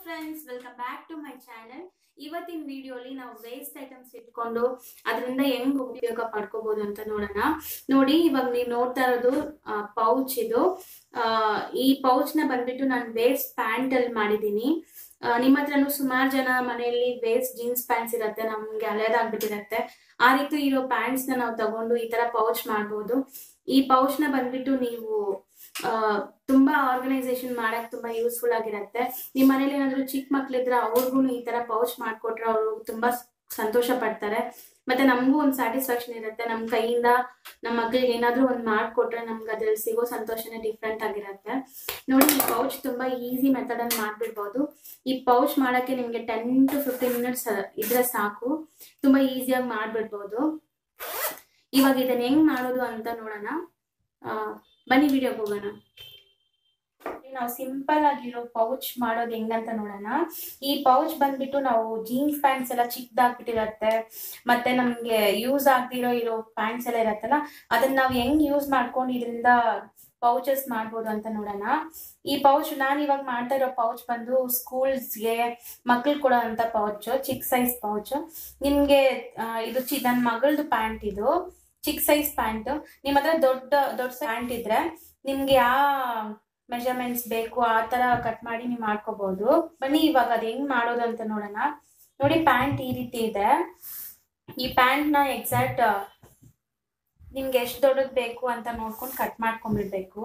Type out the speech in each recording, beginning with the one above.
friends welcome back to my channel ಇವತ್ತಿನ ವಿಡಿಯೋಲಿ ನಾವು ವೇಸ್ಟ್ ಐಟಮ್ಸ್ ಇಟ್ಕೊಂಡು ಅದರಿಂದ ಹೆಂಗ್ ಉಪಯೋಗ ಪಡ್ಕೋಬಹುದು ಅಂತ ನೋಡೋಣ ನೋಡಿ ಇವಾಗ ನೀವು ನೋಡ್ತಾ ಇರೋದು ಪೌಚ್ ಇದು ಆ, ಈ ಪೌಚ್ ನ ಬಂದ್ಬಿಟ್ಟು ನಾನು ವೇಸ್ಟ್ ಪ್ಯಾಂಟ್ ಅಲ್ಲಿ ಮಾಡಿದೀನಿ ಆ, ನಿಮ್ಮ ಹತ್ರನೂ ಸುಮಾರು ಜನ ಮನೆಯಲ್ಲಿ ವೇಸ್ಟ್ ಜೀನ್ಸ್ ಪ್ಯಾಂಟ್ಸ್ ಇರುತ್ತೆ ನಮ್ಗೆ ಹಳೇದಾಗ್ಬಿಟ್ಟಿರತ್ತೆ ಆ ರೀತಿ ಇರೋ ಪ್ಯಾಂಟ್ಸ್ ನ ನಾವು ತಗೊಂಡು ಈ ತರ ಪೌಚ್ ಮಾಡ್ಬೋದು ಈ ಪೌಚ್ ನ ಬಂದ್ಬಿಟ್ಟು ನೀವು ಆ, ತುಂಬಾ ಆರ್ಗನೈಸೇಷನ್ ಮಾಡಕ್ ತುಂಬಾ ಯೂಸ್ಫುಲ್ ಆಗಿರತ್ತೆ ನಿಮ್ ಮನೇಲಿ ಏನಾದ್ರು ಚಿಕ್ಕ ಮಕ್ಳಿದ್ರೆ ಅವ್ರಿಗೂ ಈ ತರ ಪೌಚ್ ಮಾಡ್ಕೊಟ್ರೆ ಅವರು ತುಂಬಾ ಸಂತೋಷ ಪಡ್ತಾರೆ ಮತ್ತೆ ನಮಗೂ ಒಂದು ಸ್ಯಾಟಿಸ್ಫ್ಯಾಕ್ಷನ್ ಇರುತ್ತೆ ನಮ್ ಕೈಯಿಂದ ನಮ್ಮ ಮಕ್ಳಿಗೆ ಏನಾದ್ರೂ ಒಂದ್ ಮಾಡ್ಕೊಟ್ರೆ ನಮ್ಗೆ ಅದ್ರಲ್ಲಿ ಸಿಗೋ ಸಂತೋಷನೇ ಡಿಫ್ರೆಂಟ್ ಆಗಿರತ್ತೆ ನೋಡಿ ಈ ಪೌಚ್ ತುಂಬಾ ಈಸಿ ಮೆಥಡ್ ಅಲ್ಲಿ ಮಾಡ್ಬಿಡ್ಬೋದು ಈ ಪೌಚ್ ಮಾಡಕ್ಕೆ ನಿಮ್ಗೆ ಟೆನ್ ಟು ಫಿಫ್ಟೀನ್ ಮಿನಿಟ್ಸ್ ಇದ್ರೆ ಸಾಕು ತುಂಬಾ ಈಸಿಯಾಗಿ ಮಾಡ್ಬಿಡ್ಬೋದು ಇವಾಗ ಇದನ್ನ ಹೆಂಗ್ ಮಾಡೋದು ಅಂತ ನೋಡೋಣ ಆ, ಬನ್ನಿ ವಿಡಿಯೋಗೆ ಹೋಗೋಣ ನಾವು ಸಿಂಪಲ್ ಆಗಿರೋ ಪೌಚ್ ಮಾಡೋದು ಹೆಂಗಂತ ನೋಡೋಣ ಈ ಪೌಚ್ ಬಂದ್ಬಿಟ್ಟು ನಾವು ಜೀನ್ಸ್ ಪ್ಯಾಂಟ್ಸ್ ಎಲ್ಲ ಚಿಕ್ಕದಾಗ್ಬಿಟ್ಟಿರತ್ತೆ ಮತ್ತೆ ನಮ್ಗೆ ಯೂಸ್ ಆಗ್ದಿರೋ ಇರೋ ಪ್ಯಾಂಟ್ಸ್ ಎಲ್ಲ ಇರತ್ತಲ್ಲ ಅದನ್ನ ನಾವು ಹೆಂಗ್ ಯೂಸ್ ಮಾಡ್ಕೊಂಡು ಇದರಿಂದ ಪೌಚಸ್ ಮಾಡ್ಬೋದು ಅಂತ ನೋಡೋಣ ಈ ಪೌಚ್ ನಾನು ಇವಾಗ ಮಾಡ್ತಾ ಇರೋ ಪೌಚ್ ಬಂದು ಸ್ಕೂಲ್ಸ್ಗೆ ಮಕ್ಳು ಕೊಡೋ ಅಂತ ಪೌಚ್ ಚಿಕ್ಕ ಸೈಜ್ ಪೌಚ್ ನಿಮ್ಗೆ ಆ, ಇದು ಚಿ ನನ್ನ ಮಗಳದು ಪ್ಯಾಂಟ್ ಇದು ಚಿಕ್ಕ ಸೈಜ್ ಪ್ಯಾಂಟ್ ನಿಮ್ಮ ಹತ್ರ ದೊಡ್ಡ ದೊಡ್ಡ ಪ್ಯಾಂಟ್ ಇದ್ರೆ ನಿಮ್ಗೆ ಯಾವ ಮೆಜರ್ಮೆಂಟ್ಸ್ ಬೇಕು ಆ ತರ ಕಟ್ ಮಾಡಿ ನೀವು ಮಾಡ್ಕೋಬಹುದು ಬನ್ನಿ ಇವಾಗ ಅದ್ ಹೆಂಗ್ ಮಾಡೋದು ಅಂತ ನೋಡೋಣ ನೋಡಿ ಪ್ಯಾಂಟ್ ಈ ರೀತಿ ಇದೆ ಈ ಪ್ಯಾಂಟ್ ನ ಎಕ್ಸಾಕ್ಟ್ ನಿಮ್ಗೆ ಎಷ್ಟು ದೊಡ್ಡದ್ ಬೇಕು ಅಂತ ನೋಡ್ಕೊಂಡು ಕಟ್ ಮಾಡ್ಕೊಂಡ್ಬಿಡ್ಬೇಕು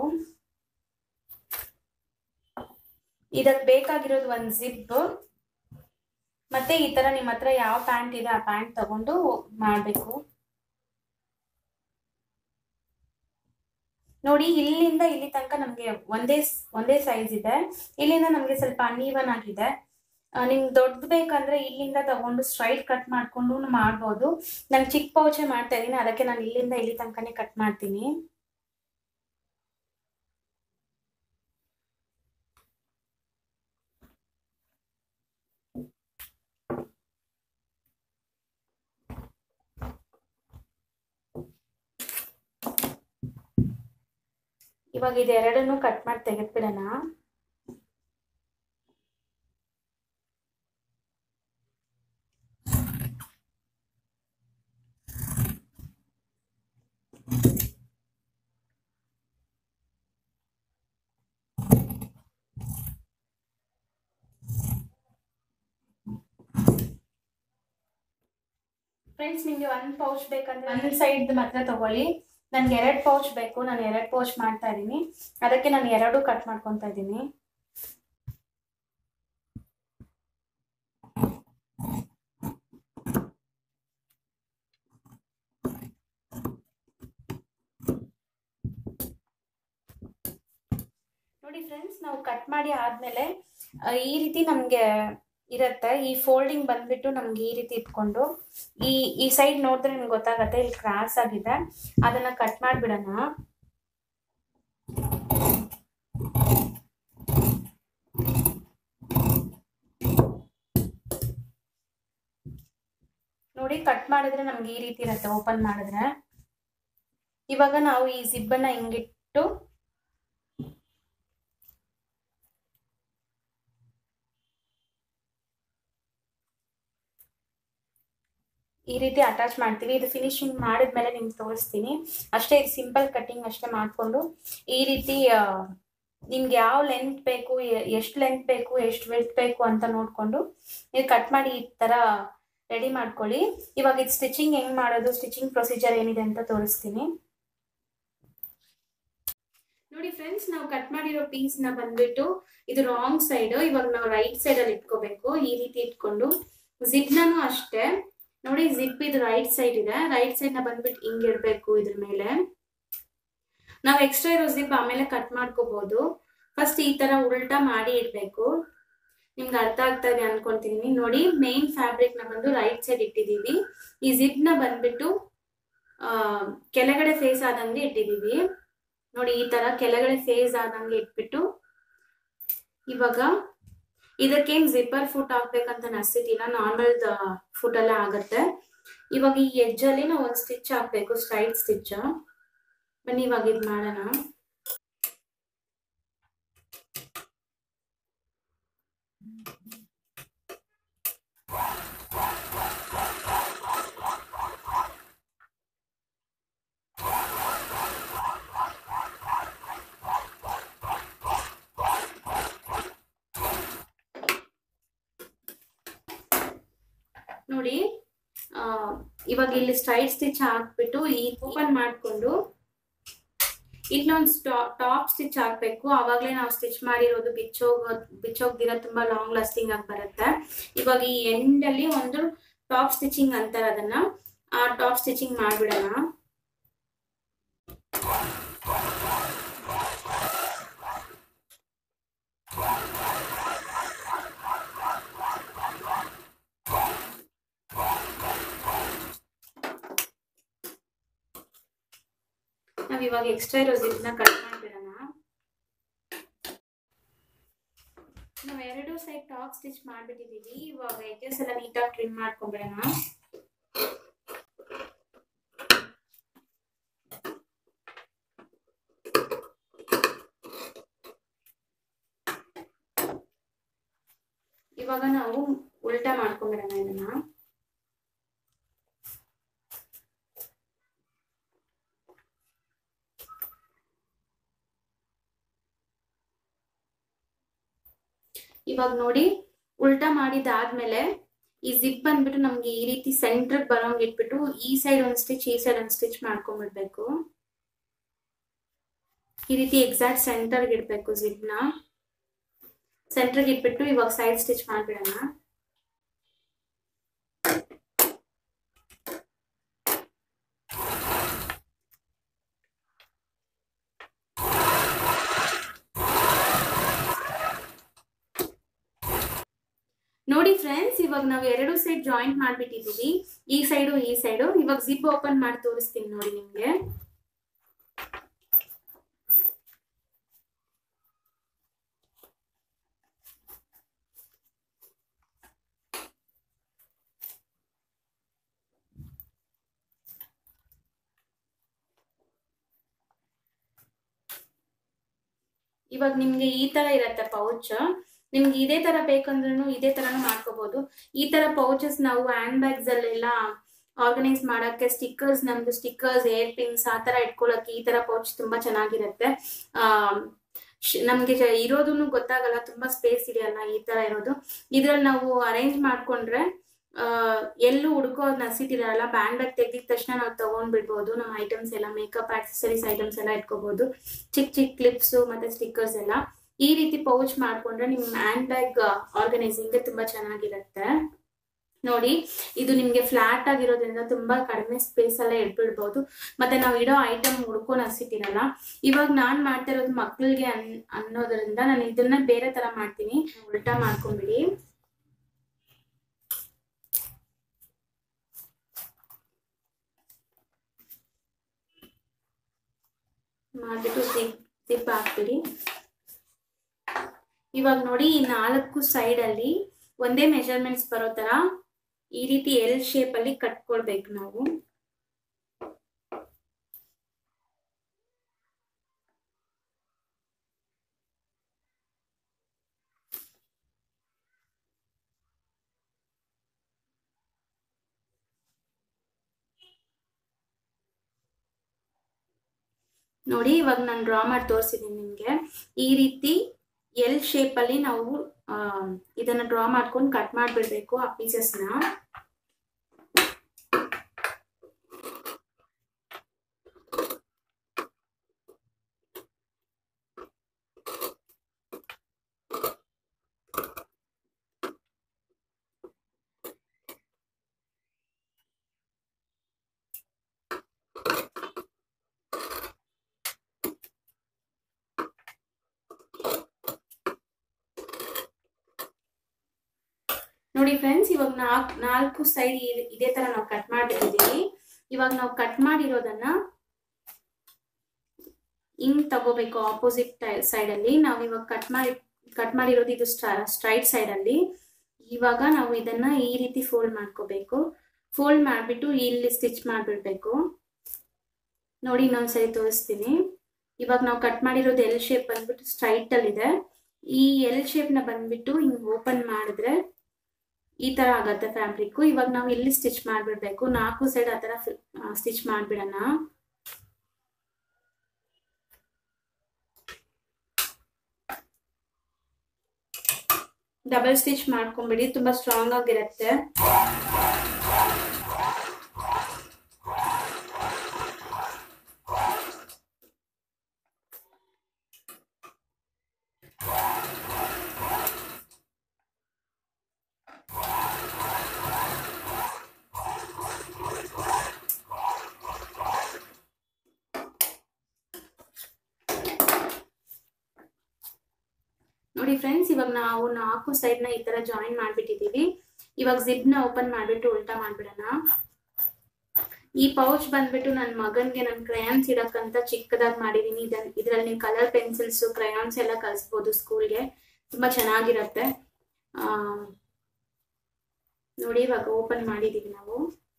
ಇದಕ್ ಬೇಕಾಗಿರೋದು ಒಂದ್ ಜಿಪ್ ಮತ್ತೆ ಈ ತರ ನಿಮ್ಮ ಹತ್ರ ಯಾವ ಪ್ಯಾಂಟ್ ಇದೆ ಆ ಪ್ಯಾಂಟ್ ತಗೊಂಡು ಮಾಡ್ಬೇಕು ನೋಡಿ ಇಲ್ಲಿಂದ ಇಲ್ಲಿ ತನಕ ನಮ್ಗೆ ಒಂದೇ ಸ್- ಒಂದೇ ಸೈಜ್ ಇದೆ ಇಲ್ಲಿಂದ ನಮ್ಗೆ ಸ್ವಲ್ಪ ಅನ್ಈವನ್ ಆಗಿದೆ ಆ, ನಿಮ್ಗೆ ದೊಡ್ಡದು ಬೇಕಂದ್ರೆ ಇಲ್ಲಿಂದ ತಗೊಂಡು ಸ್ಟ್ರೈಟ್ ಕಟ್ ಮಾಡ್ಕೊಂಡು ಮಾಡ್ಬೋದು ನಾನು ಚಿಕ್ಕ ಪೌಚೆ ಮಾಡ್ತಾ ಇದೀನಿ ಅದಕ್ಕೆ ನಾನು ಇಲ್ಲಿಂದ ಇಲ್ಲಿ ತನಕನೇ ಕಟ್ ಮಾಡ್ತೀನಿ ಇವಾಗ ಇದೆರಡನ್ನು ಕಟ್ ಮಾಡಿ ತೆಗೆದ್ಬಿಡೋಣ ಫ್ರೆಂಡ್ಸ್ ನಿಮ್ಗೆ ಒಂದ್ ಪೌಚ್ ಬೇಕಂದ್ರೆ ಒಂದ್ ಸೈಡ್ ಮಾತ್ರ ತಗೊಳ್ಳಿ ನನ್ಗೆ ಎರಡ್ ಪೌಚ್ ಬೇಕು ನಾನು ಎರಡ್ ಪೌಚ್ ಮಾಡ್ತಾ ಇದ್ದೀನಿ ಅದಕ್ಕೆ ನಾನು ಎರಡು ಕಟ್ ಮಾಡ್ಕೊತಾ ಇದ್ದೀನಿ ನೋಡಿ ಫ್ರೆಂಡ್ಸ್ ನಾವು ಕಟ್ ಮಾಡಿ ಆದ್ಮೇಲೆ ಆ, ಈ ರೀತಿ ನಮ್ಗೆ ಇರತ್ತೆ ಈ ಫೋಲ್ಡಿಂಗ್ ಬಂದ್ಬಿಟ್ಟು ನಮ್ಗೆ ಈ ರೀತಿ ಇಟ್ಕೊಂಡು ಈ ಈ ಸೈಡ್ ನೋಡಿದ್ರೆ ನಿಮ್ಗೆ ಗೊತ್ತಾಗತ್ತೆ ಇಲ್ಲಿ ಕ್ರಾಸ್ ಆಗಿದೆ ಅದನ್ನ ಕಟ್ ಮಾಡ್ಬಿಡೋಣ ನೋಡಿ ಕಟ್ ಮಾಡಿದ್ರೆ ನಮ್ಗೆ ಈ ರೀತಿ ಇರತ್ತೆ ಓಪನ್ ಮಾಡಿದ್ರೆ ಇವಾಗ ನಾವು ಈ ಜಿಬ್ಬನ್ನ ಹಿಂಗಿಟ್ಟು ಈ ರೀತಿ ಅಟ್ಯಾಚ್ ಮಾಡ್ತೀವಿ ಇದು ಫಿನಿಶಿಂಗ್ ಮಾಡಿದ್ಮೇಲೆ ನಿಮ್ಗೆ ತೋರಿಸ್ತೀನಿ ಅಷ್ಟೇ ಇದು ಸಿಂಪಲ್ ಕಟ್ಟಿಂಗ್ ಅಷ್ಟೇ ಮಾಡಿಕೊಂಡು ಈ ರೀತಿ ಆ, ನಿಮ್ಗೆ ಯಾವ ಲೆಂತ್ ಬೇಕು ಎಷ್ಟು ಲೆಂತ್ ಬೇಕು ಎಷ್ಟು ವೆಲ್ತ್ ಬೇಕು ಅಂತ ನೋಡಿಕೊಂಡು ನೀವು ಕಟ್ ಮಾಡಿ ಈ ಥರ ರೆಡಿ ಮಾಡ್ಕೊಳ್ಳಿ ಇವಾಗ ಇದು ಸ್ಟಿಚಿಂಗ್ ಹೆಂಗ್ ಮಾಡೋದು ಸ್ಟಿಚಿಂಗ್ ಪ್ರೊಸೀಜರ್ ಏನಿದೆ ಅಂತ ತೋರಿಸ್ತೀನಿ ನೋಡಿ ಫ್ರೆಂಡ್ಸ್ ನಾವು ಕಟ್ ಮಾಡಿರೋ ಪೀಸ್ ನ ಬಂದ್ಬಿಟ್ಟು ಇದು ರಾಂಗ್ ಸೈಡ್ ಇವಾಗ ನಾವು ರೈಟ್ ಸೈಡ್ ಅಲ್ಲಿ ಇಟ್ಕೋಬೇಕು ಈ ರೀತಿ ಇಟ್ಕೊಂಡು ಜಿಪ್ನೂ ಅಷ್ಟೇ ನೋಡಿ ಜಿಪ್ ಇದು ರೈಟ್ ಸೈಡ್ ಇದೆ ರೈಟ್ ಸೈಡ್ ನ ಬಂದ್ಬಿಟ್ಟು ಹಿಂಗ್ ಇಡ್ಬೇಕು ಇದ್ರ ಮೇಲೆ ನಾವು ಎಕ್ಸ್ಟ್ರಾ ಇರೋ ಜಿಪ್ ಆಮೇಲೆ ಕಟ್ ಮಾಡ್ಕೋಬಹುದು ಫಸ್ಟ್ ಈ ತರ ಉಲ್ಟಾ ಮಾಡಿ ಇಡ್ಬೇಕು ನಿಮ್ಗೆ ಅರ್ಥ ಆಗ್ತಾ ಇದೆ ಅನ್ಕೊಂತೀನಿ ನೋಡಿ ಮೇನ್ ಫ್ಯಾಬ್ರಿಕ್ ನ ಬಂದು ರೈಟ್ ಸೈಡ್ ಇಟ್ಟಿದೀವಿ ಈ ಜಿಪ್ ನ ಬಂದ್ಬಿಟ್ಟು ಆ ಕೆಳಗಡೆ ಫೇಸ್ ಆದಂಗೆ ಇಟ್ಟಿದೀವಿ ನೋಡಿ ಈ ತರ ಕೆಳಗಡೆ ಫೇಸ್ ಆದಂಗೆ ಇಟ್ಬಿಟ್ಟು ಇವಾಗ ಇದಕ್ಕೇನ್ ಜಿಪ್ಪರ್ ಫುಟ್ ಹಾಕ್ಬೇಕಂತ ನಸಿತಿಲ್ಲ ನಾರ್ಮಲ್ ಫುಟ್ ಎಲ್ಲ ಆಗತ್ತೆ ಇವಾಗ ಈ ಎಡ್ಜ್ ಅಲ್ಲಿ ನಾವು ಒಂದು ಸ್ಟಿಚ್ ಹಾಕ್ಬೇಕು ಸ್ಟ್ರೈಟ್ ಸ್ಟಿಚ್ ಬನ್ನಿ ಇವಾಗ ಇದು ಮಾಡೋಣ ನೋಡಿ ಆ, ಇವಾಗ ಇಲ್ಲಿ ಸ್ಟ್ರೈಟ್ ಸ್ಟಿಚ್ ಹಾಕ್ಬಿಟ್ಟು ಈ ಓಪನ್ ಮಾಡಿಕೊಂಡು ಇಲ್ಲೊಂದು ಟಾಪ್ ಸ್ಟಿಚ್ ಹಾಕ್ಬೇಕು ಅವಾಗಲೇ ನಾವು ಸ್ಟಿಚ್ ಮಾಡಿರೋದು ಬಿಚ್ಚೋಗ ಬಿಚ್ಚೋಗ್ದಿರ ತುಂಬಾ ಲಾಂಗ್ ಲಾಸ್ಟಿಂಗ್ ಆಗಿ ಬರುತ್ತೆ ಇವಾಗ ಈ ಎಂಡ್ ಅಲ್ಲಿ ಒಂದು ಟಾಪ್ ಸ್ಟಿಚಿಂಗ್ ಅಂತಾರೆ ಅದನ್ನ ಆ ಟಾಪ್ ಸ್ಟಿಚಿಂಗ್ ಮಾಡ್ಬಿಡೋಣ ನಾವ್ ಇವಾಗ ಎಕ್ಸ್ಟ್ರಾ ಇರೋ ಜಿಪ್ನ ಕಟ್ ಮಾಡ್ಬಿಡೋಣ ನಾವು ಎರಡು ಸೈಡ್ ಟಾಪ್ ಸ್ಟಿಚ್ ಮಾಡ್ಬಿಟ್ಟಿದೀವಿ ಇವಾಗ ಎಡ್ಜಸ್ ಎಲ್ಲ ನೀಟಾಗಿ ಟ್ರಿಮ್ ಮಾಡ್ಕೊಂಡ್ಬಿಡೋಣ ಇವಾಗ ನಾವು ಉಲ್ಟಾ ಮಾಡ್ಕೊಂಡ್ಬಿಡೋಣ ಇದನ್ನ ಇವಾಗ ನೋಡಿ ಉಲ್ಟಾ ಮಾಡಿದಾದ್ಮೇಲೆ ಈ ಜಿಪ್ ಬಂದ್ಬಿಟ್ಟು ನಮ್ಗೆ ಈ ರೀತಿ ಸೆಂಟ್ರ್ ಬರೋಂಗ್ ಇಟ್ಬಿಟ್ಟು ಈ ಸೈಡ್ ಒಂದ್ ಸ್ಟಿಚ್ ಈ ಸೈಡ್ ಒಂದ್ ಸ್ಟಿಚ್ ಮಾಡ್ಕೊಂಡ್ಬಿಡ್ಬೇಕು ಈ ರೀತಿ ಎಕ್ಸಾಕ್ಟ್ ಸೆಂಟರ್ಗೆ ಇಡ್ಬೇಕು ಜಿಪ್ನ ಸೆಂಟರ್ಗೆ ಇಟ್ಬಿಟ್ಟು ಇವಾಗ ಸೈಡ್ ಸ್ಟಿಚ್ ಮಾಡ್ಬಿಡೋಣ ನೋಡಿ ಫ್ರೆಂಡ್ಸ್ ಇವಾಗ ನಾವು ಎರಡು ಸೈಡ್ ಜಾಯಿಂಟ್ ಮಾಡ್ಬಿಟ್ಟಿದೀವಿ ಈ ಸೈಡು ಈ ಸೈಡು ಇವಾಗ ಜಿಪ್ ಓಪನ್ ಮಾಡಿ ತೋರಿಸ್ತೀನಿ ನೋಡಿ ನಿಮ್ಗೆ ಇವಾಗ ನಿಮ್ಗೆ ಈ ತರ ಇರತ್ತೆ ಪೌಚ್ ನಿಮ್ಗೆ ಇದೇ ತರ ಬೇಕಂದ್ರೂ ಇದೇ ತರನು ಮಾಡ್ಕೋಬಹುದು ಈ ತರ ಪೌಚಸ್ ನಾವು ಹ್ಯಾಂಡ್ ಬ್ಯಾಗ್ಸ್ ಅಲ್ಲೆಲ್ಲ ಆರ್ಗನೈಸ್ ಮಾಡಕ್ಕೆ ಸ್ಟಿಕ್ಕರ್ಸ್ ನಮ್ದು ಸ್ಟಿಕ್ಕರ್ಸ್ ಏರ್ ಪಿನ್ಸ್ ಆ ತರ ಇಟ್ಕೊಳಕ್ಕೆ ಈ ತರ ಪೌಚ್ ತುಂಬಾ ಚೆನ್ನಾಗಿರುತ್ತೆ ಆ ಶ್- ನಮ್ಗೆ ಜ- ಇರೋದನ್ನು ಗೊತ್ತಾಗಲ್ಲ ತುಂಬಾ ಸ್ಪೇಸ್ ಇದೆಯಲ್ಲ ಈ ತರ ಇರೋದು ಇದ್ರಲ್ಲಿ ನಾವು ಅರೇಂಜ್ ಮಾಡ್ಕೊಂಡ್ರೆ ಆ ಎಲ್ಲೂ ಹುಡ್ಕೋ ನಸಿತಿರಲ್ಲ ಬ್ಯಾಂಡ್ ಬ್ಯಾಗ್ ತೆಗ್ದಿದ ತಕ್ಷಣ ನಾವು ತಗೊಂಡ್ ಬಿಡ್ಬೋದು ನಮ್ಮ ಐಟಮ್ಸ್ ಎಲ್ಲ ಮೇಕಪ್ ಆಕ್ಸೆಸರೀಸ್ ಐಟಮ್ಸ್ ಎಲ್ಲ ಇಟ್ಕೋಬಹುದು ಚಿಕ್ಕ ಚಿಕ್ಕ ಕ್ಲಿಪ್ಸ್ ಮತ್ತೆ ಸ್ಟಿಕ್ಕರ್ಸ್ ಎಲ್ಲ ಈ ರೀತಿ ಪೌಚ್ ಮಾಡ್ಕೊಂಡ್ರೆ ನಿಮ್ ಹ್ಯಾಂಡ್ ಬ್ಯಾಗ್ ಆರ್ಗನೈಸಿಂಗ್ ತುಂಬಾ ಚೆನ್ನಾಗಿರುತ್ತೆ ನೋಡಿ ಇದು ನಿಮ್ಗೆ ಫ್ಲಾಟ್ ಆಗಿರೋದ್ರಿಂದ ತುಂಬಾ ಕಡಿಮೆ ಸ್ಪೇಸ್ ಅಲ್ಲೇ ಇಟ್ಬಿಡ್ಬೋದು ಮತ್ತೆ ನಾವು ಇಡೋ ಐಟಮ್ ಹುಡ್ಕೊಂಡು ಹಸಿತಿರಲ್ಲ ಇವಾಗ ನಾನ್ ಮಾಡ್ತಾ ಇರೋದು ಮಕ್ಳಿಗೆ ಅನ್ ಅನ್ನೋದ್ರಿಂದ ನಾನು ಇದನ್ನ ಬೇರೆ ತರ ಮಾಡ್ತೀನಿ ಉಲ್ಟಾ ಮಾಡ್ಕೊಂಡ್ಬಿಡಿ ಮಾಡ್ಬಿಟ್ಟು ಜಿಪ್ ಜಿಪ್ ಹಾಕ್ಬಿಡಿ ಇವಾಗ ನೋಡಿ ಈ ನಾಲ್ಕು ಸೈಡ್ ಅಲ್ಲಿ ಒಂದೇ ಮೆಜರ್ಮೆಂಟ್ಸ್ ಬರೋ ತರ ಈ ರೀತಿ ಎಲ್ ಶೇಪ್ ಅಲ್ಲಿ ಕಟ್ಕೊಳ್ಬೇಕು ನಾವು ನೋಡಿ ಇವಾಗ ನಾನು ಡ್ರಾ ಮಾಡಿ ತೋರಿಸಿದ್ದೀನಿ ನಿಮಗೆ ಈ ರೀತಿ ಎಲ್ ಶೇಪ್ ಅಲ್ಲಿ ನಾವು ಆ, ಇದನ್ನ ಡ್ರಾ ಮಾಡ್ಕೊಂಡು ಕಟ್ ಮಾಡಿಬಿಡ್ಬೇಕು ಆ ಪೀಸಸ್ನ ನೋಡಿ ಫ್ರೆಂಡ್ಸ್ ಇವಾಗ ನಾಲ್ಕು ನಾಲ್ಕು ಸೈಡ್ ಇದೇ ತರ ನಾವು ಕಟ್ ಮಾಡಿಬಿಟ್ಟಿದ್ದೀವಿ ಇವಾಗ ನಾವು ಕಟ್ ಮಾಡಿರೋದನ್ನ ಹಿಂಗ್ ತಗೋಬೇಕು ಆಪೋಸಿಟ್ ಸೈಡ್ ಅಲ್ಲಿ ನಾವು ಇವಾಗ ಕಟ್ ಮಾಡಿ ಕಟ್ ಮಾಡಿರೋದು ಇದು ಸ್ಟ್ರೈಟ್ ಸೈಡ್ ಅಲ್ಲಿ ಇವಾಗ ನಾವು ಇದನ್ನ ಈ ರೀತಿ ಫೋಲ್ಡ್ ಮಾಡ್ಕೋಬೇಕು ಫೋಲ್ಡ್ ಮಾಡ್ಬಿಟ್ಟು ಇಲ್ಲಿ ಸ್ಟಿಚ್ ಮಾಡ್ಬಿಡ್ಬೇಕು ನೋಡಿ ಇನ್ನೊಂದ್ಸರಿ ತೋರಿಸ್ತೀನಿ ಇವಾಗ ನಾವು ಕಟ್ ಮಾಡಿರೋದು ಎಲ್ ಶೇಪ್ ಬಂದ್ಬಿಟ್ಟು ಸ್ಟ್ರೈಟ್ ಅಲ್ಲಿ ಇದೆ ಈ ಎಲ್ ಶೇಪ್ನ ಬಂದ್ಬಿಟ್ಟು ಹಿಂಗೆ ಓಪನ್ ಮಾಡಿದ್ರೆ ಈ ತರ ಆಗತ್ತೆ ಫ್ಯಾಬ್ರಿಕ್ ಇವಾಗ ನಾವು ಇಲ್ಲಿ ಸ್ಟಿಚ್ ಮಾಡ್ಬಿಡ್ಬೇಕು ನಾಲ್ಕು ಸೈಡ್ ಆ ತರ ಸ್ಟಿಚ್ ಮಾಡ್ಬಿಡೋಣ ಡಬಲ್ ಸ್ಟಿಚ್ ಮಾಡ್ಕೊಂಬಿಡಿ ತುಂಬಾ ಸ್ಟ್ರಾಂಗ್ ಆಗಿರುತ್ತೆ ನೋಡಿ ಫ್ರೆಂಡ್ಸ್ ಇವಾಗ ನಾವು ನಾಲ್ಕು ಸೈಡ್ ನ ಈ ತರ ಜಾಯಿನ್ ಮಾಡ್ಬಿಟ್ಟಿದೀವಿ ಇವಾಗ ಜಿಪ್ ನ ಓಪನ್ ಮಾಡ್ಬಿಟ್ಟು ಉಲ್ಟಾ ಮಾಡ್ಬಿಡೋಣ ಈ ಪೌಚ್ ಬಂದ್ಬಿಟ್ಟು ನನ್ನ ಮಗನ್ಗೆ ನನ್ನ ಕ್ರಯಾನ್ಸ್ ಇಡಕ್ಕಂತ ಚಿಕ್ಕದಾಗಿ ಮಾಡಿದೀನಿ ಇದ್ರಲ್ಲಿ ನೀವು ಕಲರ್ ಪೆನ್ಸಿಲ್ಸ್ ಕ್ರಯಾನ್ಸ್ ಎಲ್ಲ ಕಳಿಸ್ಬೋದು ಸ್ಕೂಲ್ಗೆ ತುಂಬಾ ಚೆನ್ನಾಗಿರತ್ತೆ ಆ ನೋಡಿ ಇವಾಗ ಓಪನ್ ಮಾಡಿದೀವಿ ನಾವು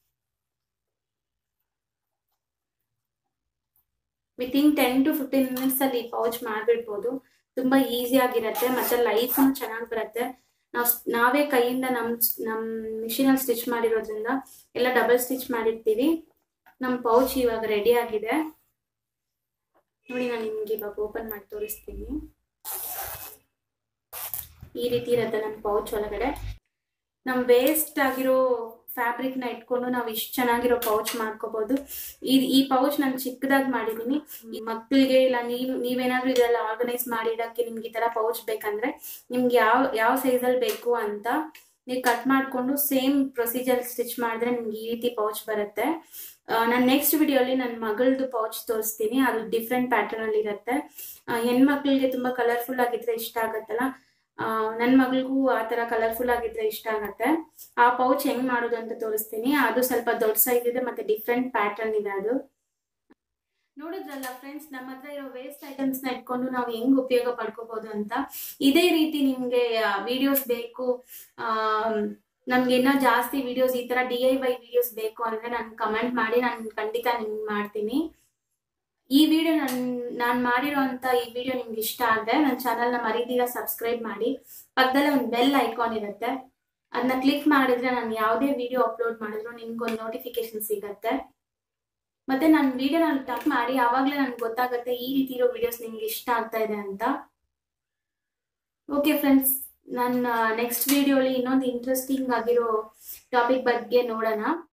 within ten to fifteen minutes ಅಲ್ಲಿ ಪೌಚ್ ಮಾಡ್ಬಿಡ್ಬೋದು ತುಂಬಾ ಈಸಿ ಆಗಿರತ್ತೆ ಮತ್ತೆ ಲೈಫ್ ಚೆನ್ನಾಗಿ ಬರುತ್ತೆ ನಾವ್ ನಾವೇ ಕೈಯಿಂದ ನಮ್ ನಮ್ ಮಿಷಿನ್ ಅಲ್ಲಿ ಸ್ಟಿಚ್ ಮಾಡಿರೋದ್ರಿಂದ ಎಲ್ಲ ಡಬಲ್ ಸ್ಟಿಚ್ ಮಾಡಿರ್ತೀವಿ ನಮ್ ಪೌಚ್ ಇವಾಗ ರೆಡಿ ಆಗಿದೆ ನೋಡಿ ನಾನು ನಿಮ್ಗೆ ಇವಾಗ ಓಪನ್ ಮಾಡಿ ತೋರಿಸ್ತೀನಿ ಈ ರೀತಿ ಇರುತ್ತೆ ನಮ್ಮ ಪೌಚ್ ಒಳಗಡೆ ನಮ್ ವೇಸ್ಟ್ ಆಗಿರೋ ಫ್ಯಾಬ್ರಿಕ್ ನ ಇಟ್ಕೊಂಡು ನಾವು ಇಷ್ಟು ಚೆನ್ನಾಗಿರೋ ಪೌಚ್ ಮಾಡ್ಕೋಬಹುದು ಈ ಈ ಪೌಚ್ ನಾನು ಚಿಕ್ಕದಾಗಿ ಮಾಡಿದೀನಿ ಈ ಮಕ್ಕಳಿಗೆ ಇಲ್ಲ ನೀವು ನೀವೇನಾದ್ರೂ ಇದೆಲ್ಲ ಆರ್ಗನೈಸ್ ಮಾಡಿಡಕ್ಕೆ ನಿಮ್ಗೆ ಈ ತರ ಪೌಚ್ ಬೇಕಂದ್ರೆ ನಿಮ್ಗೆ ಯಾವ ಯಾವ ಸೈಜ್ ಅಲ್ಲಿ ಬೇಕು ಅಂತ ನೀವು ಕಟ್ ಮಾಡ್ಕೊಂಡು ಸೇಮ್ ಪ್ರೊಸೀಜರ್ ಸ್ಟಿಚ್ ಮಾಡಿದ್ರೆ ನಿಮ್ಗೆ ಈ ರೀತಿ ಪೌಚ್ ಬರುತ್ತೆ ನಾನು ನೆಕ್ಸ್ಟ್ ವಿಡಿಯೋಲಿ ನನ್ನ ಮಗಳದು ಪೌಚ್ ತೋರಿಸ್ತೀನಿ ಅದು ಡಿಫ್ರೆಂಟ್ ಪ್ಯಾಟರ್ನ್ ಅಲ್ಲಿ ಇರುತ್ತೆ ಹೆಣ್ಮಕ್ಳಿಗೆ ತುಂಬಾ ಕಲರ್ಫುಲ್ ಆಗಿದ್ರೆ ಇಷ್ಟ ಆಗತ್ತಲ್ಲ ನನ್ನ ಮಗಳಿಗೂ ಆ ತರ ಕಲರ್ಫುಲ್ ಆಗಿದ್ರೆ ಇಷ್ಟ ಆಗತ್ತೆ ಆ ಪೌಚ್ ಹೆಂಗ್ ಮಾಡೋದು ಅಂತ ತೋರಿಸ್ತೀನಿ ಅದು ಸ್ವಲ್ಪ ದೊಡ್ಡ ಸೈಜ್ ಇದೆ ಮತ್ತೆ ಡಿಫ್ರೆಂಟ್ ಪ್ಯಾಟರ್ನ್ ಇದೆ ಅದು ನೋಡಿದ್ರಲ್ಲ ಫ್ರೆಂಡ್ಸ್ ನಮ್ಮ ಹತ್ರ ಇರೋ ವೇಸ್ಟ್ ಐಟಮ್ಸ್ ನ ಇಟ್ಕೊಂಡು ನಾವು ಹೆಂಗ್ ಉಪಯೋಗ ಪಡ್ಕೋಬಹುದು ಅಂತ ಇದೇ ರೀತಿ ನಿಮ್ಗೆ ವಿಡಿಯೋಸ್ ಬೇಕು ಆ ನಮ್ಗೆ ಇನ್ನೂ ಜಾಸ್ತಿ ವಿಡಿಯೋಸ್ ಈ ತರ ಡಿ ಐ ವೈ ವಿಡಿಯೋಸ್ ಬೇಕು ಅಂದ್ರೆ ನಾನು ಕಮೆಂಟ್ ಮಾಡಿ ನಾನು ಖಂಡಿತ ನಿಮ್ಗೆ ಮಾಡ್ತೀನಿ ಈ ವಿಡಿಯೋ ನನ್ ನಾನು ಮಾಡಿರೋಂಥ ಈ ವಿಡಿಯೋ ನಿಮ್ಗೆ ಇಷ್ಟ ಆದರೆ ನನ್ನ ಚಾನಲ್ನ ಮರೀದಿರ ಸಬ್ಸ್ಕ್ರೈಬ್ ಮಾಡಿ ಪಕ್ಕದಲ್ಲೇ ಒಂದು ಬೆಲ್ ಐಕಾನ್ ಇರುತ್ತೆ ಅದನ್ನ ಕ್ಲಿಕ್ ಮಾಡಿದ್ರೆ ನಾನು ಯಾವುದೇ ವಿಡಿಯೋ ಅಪ್ಲೋಡ್ ಮಾಡಿದ್ರು ನಿಮ್ಗೊಂದು ನೋಟಿಫಿಕೇಶನ್ ಸಿಗತ್ತೆ ಮತ್ತೆ ನನ್ನ ವಿಡಿಯೋನ ಟಕ್ ಮಾಡಿ ಆವಾಗಲೇ ನನ್ಗೆ ಗೊತ್ತಾಗುತ್ತೆ ಈ ರೀತಿ ಇರೋ ವಿಡಿಯೋಸ್ ನಿಮ್ಗೆ ಇಷ್ಟ ಆಗ್ತಾ ಇದೆ ಅಂತ ಓಕೆ ಫ್ರೆಂಡ್ಸ್ ನನ್ನ ನೆಕ್ಸ್ಟ್ ವಿಡಿಯೋಲಿ ಇನ್ನೊಂದು ಇಂಟ್ರೆಸ್ಟಿಂಗ್ ಆಗಿರೋ ಟಾಪಿಕ್ ಬಗ್ಗೆ ನೋಡೋಣ